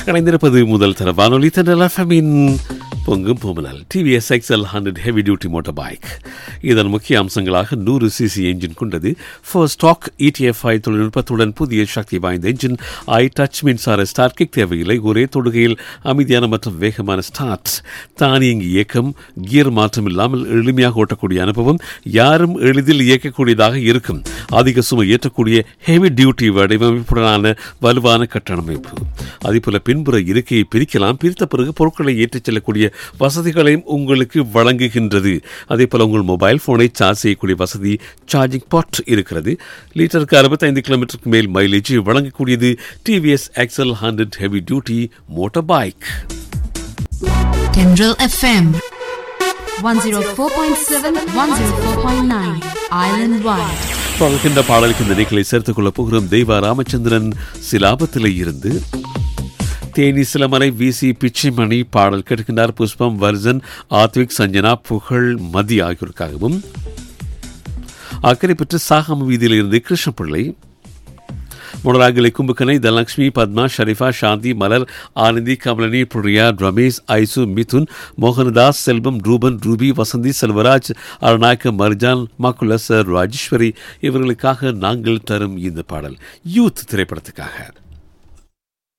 இணைந்திருப்பது முதல் தர வானொலி தண்டல் எஃப்எம்மின் பொங்கும் பூமனல் TVS XL hundred heavy duty motor bike இதன் முக்கிய அம்சங்களாக நூறு சிசி என்ஜின் கொண்டது ஃபோர் ஸ்டாக் இடிஎஃப்ஐ தொழில்நுட்பத்துடன் புதிய சக்தி வாய்ந்த என்ஜின் ஐ டச் மின்சார ஸ்டார்ட் கிக் தேவையில்லை ஒரே தொடுகையில் அமைதியான மற்றும் வேகமான ஸ்டார்ட் தானியங்கி இயக்கம் கியர் மாற்றம் இல்லாமல் எளிமையாக ஓட்டக்கூடிய அனுபவம் யாரும் எளிதில் இயக்கக்கூடியதாக இருக்கும் அதிக சுமை ஏற்றக்கூடிய ஹெவி டியூட்டி வடிவமைப்புடனான வலுவான கட்டணமைப்பு அதேபோல பின்புற இருக்கையை பிரிக்கலாம் பிரித்த பிறகு பொருட்களை ஏற்றிச் செல்லக்கூடிய வசதிகளையும் உங்களுக்கு வழங்குகின்றது அதே போல உங்கள் மொபைல் போனை சார்ஜ் செய்யக்கூடிய வசதி சார்ஜிங் பாட் இருக்கிறது லிட்டருக்கு அறுபத்தைந்து கிலோமீட்டருக்கு மேல் மைலேஜ் வழங்கக்கூடியது TVS XL hundred heavy duty motor bike Tendril FM 104.7 104.9 Island Wide தொடர்கின்ற பாடலுக்கு இந்த நிகழை சேர்த்துக் கொள்ளப் போகிறோம் தெய்வ ராமச்சந்திரன் சிலாபத்திலே இருந்து தேனி சிலமலை விசி பிச்சிமணி பாடல் கேட்கின்றார் புஷ்பம் வர்ஜன் ஆத்விக் சஞ்சனா புகழ் மதி ஆகியோருக்காகவும் அக்கறை பெற்று சாகம வீதியில் இருந்து கிருஷ்ணபிள்ளை முனராகலை கும்புக்கனை தனலட்சுமி பத்மா ஷரிஃபா சாந்தி மலர் ஆனந்தி கமலனி பிரியா ரமேஷ் ஐசு மிதுன் மோகனதாஸ் செல்வம் ரூபன் ரூபி வசந்தி செல்வராஜ் அருணாக்க மர்ஜான் மக்குலஸ் ராஜேஸ்வரி இவர்களுக்காக நாங்கள் தரும் இந்த பாடல் யூத் திரைப்படத்துக்காக